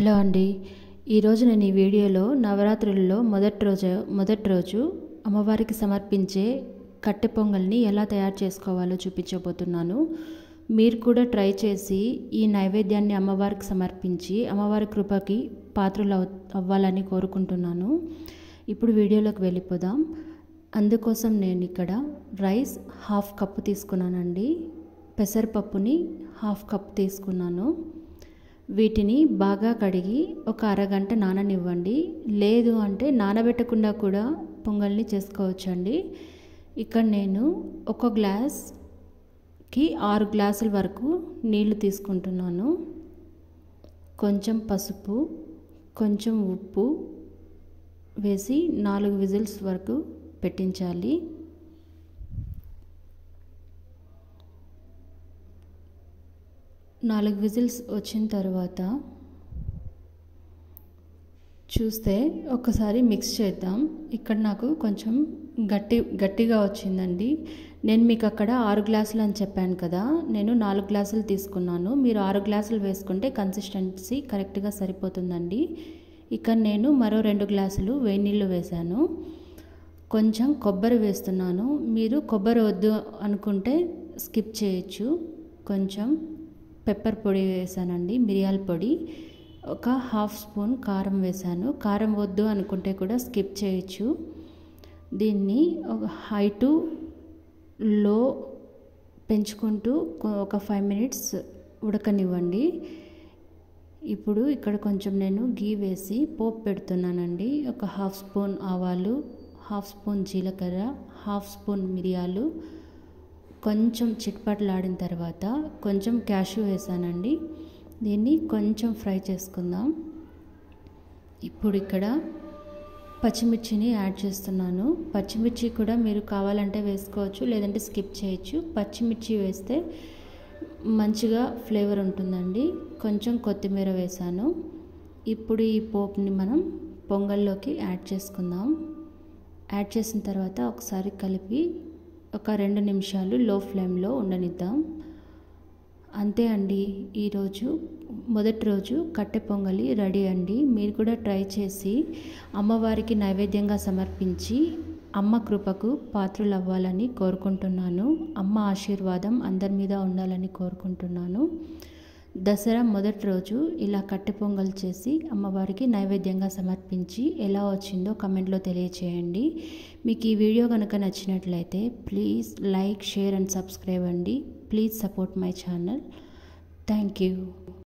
hello అండి ఈరోజు నేను ఈ వీడియోలో నవరాత్రులలో మొదటి రోజు మొదటి రోజు అమ్మవారికి సమర్పించే కట్టె పొంగల్ని ఎలా తయారు చేసుకోవాలో చూపించబోతున్నాను మీరు కూడా ట్రై చేసి ఈ నైవేద్యాన్ని అమ్మవారికి సమర్పించి అమ్మవారి కృపకి పాత్రలు అవ్- అవ్వాలని కోరుకుంటున్నాను ఇప్పుడు వీడియోలోకి వెళ్ళిపోదాం అందుకోసం నేను ఇక్కడ రైస్ హాఫ్ కప్పు తీసుకున్నానండి పెసరపప్పుని హాఫ్ కప్ తీసుకున్నాను వీటిని బాగా కడిగి ఒక అరగంట నాననివ్వండి లేదు అంటే నానబెట్టకుండా కూడా పొంగల్ని చేసుకోవచ్చండి ఇక్కడ నేను ఒక గ్లాస్కి ఆరు గ్లాసుల వరకు నీళ్లు తీసుకుంటున్నాను కొంచెం పసుపు కొంచెం ఉప్పు వేసి నాలుగు విజిల్స్ వరకు పెట్టించాలి నాలుగు విజిల్స్ వచ్చిన తర్వాత చూస్తే ఒకసారి మిక్స్ చేద్దాం ఇక్కడ నాకు కొంచెం గట్టి గట్టిగా వచ్చిందండి నేను మీకు అక్కడ ఆరు గ్లాసులు అని చెప్పాను కదా నేను నాలుగు గ్లాసులు తీసుకున్నాను మీరు ఆరు గ్లాసులు వేసుకుంటే కన్సిస్టెన్సీ కరెక్ట్గా సరిపోతుందండి ఇక్కడ నేను మరో రెండు గ్లాసులు వేడి నీళ్ళు వేశాను కొంచెం కొబ్బరి వేస్తున్నాను మీరు కొబ్బరి వద్దు అనుకుంటే స్కిప్ చేయొచ్చు కొంచెం పెప్పర్ పొడి వేసానండి మిరియాల పొడి ఒక హాఫ్ స్పూన్ కారం వేసాను కారం వద్దు అనుకుంటే కూడా స్కిప్ చేయొచ్చు దీన్ని ఒక హై టు లో పెంచుకుంటూ ఒక ఫైవ్ మినిట్స్ ఉడకనివ్వండి ఇప్పుడు ఇక్కడ కొంచెం నేను గీ వేసి పోపు పెడుతున్నానండి ఒక హాఫ్ స్పూన్ ఆవాలు హాఫ్ స్పూన్ జీలకర్ర హాఫ్ స్పూన్ మిరియాలు కొంచెం చిట్పట్లాడిన తర్వాత కొంచెం క్యాషు వేసానండి దీన్ని కొంచెం ఫ్రై చేసుకుందాం ఇప్పుడు ఇక్కడ పచ్చిమిర్చిని యాడ్ చేస్తున్నాను పచ్చిమిర్చి కూడా మీరు కావాలంటే వేసుకోవచ్చు లేదంటే స్కిప్ చేయొచ్చు పచ్చిమిర్చి వేస్తే మంచిగా ఫ్లేవర్ ఉంటుందండి కొంచెం కొత్తిమీర వేసాను ఇప్పుడు ఈ పోపుని మనం పొంగల్లోకి యాడ్ చేసుకుందాం యాడ్ చేసిన తర్వాత ఒకసారి కలిపి ఒక రెండు నిమిషాలు లో ఫ్లేమ్లో ఉండనిద్దాం అంతే అండి ఈరోజు మొదటి రోజు కట్టె పొంగలి రెడీ అండి మీరు కూడా ట్రై చేసి అమ్మవారికి నైవేద్యంగా సమర్పించి అమ్మ కృపకు పాత్రలు అవ్వాలని కోరుకుంటున్నాను అమ్మ ఆశీర్వాదం అందరి మీద ఉండాలని కోరుకుంటున్నాను దసరా మొదటి రోజు ఇలా కట్టె పొంగల్ చేసి అమ్మవారికి నైవేద్యంగా సమర్పించి ఎలా వచ్చిందో కమెంట్లో తెలియచేయండి మీకు ఈ వీడియో కనుక నచ్చినట్లయితే please like share and subscribe అండి please support my channel thank you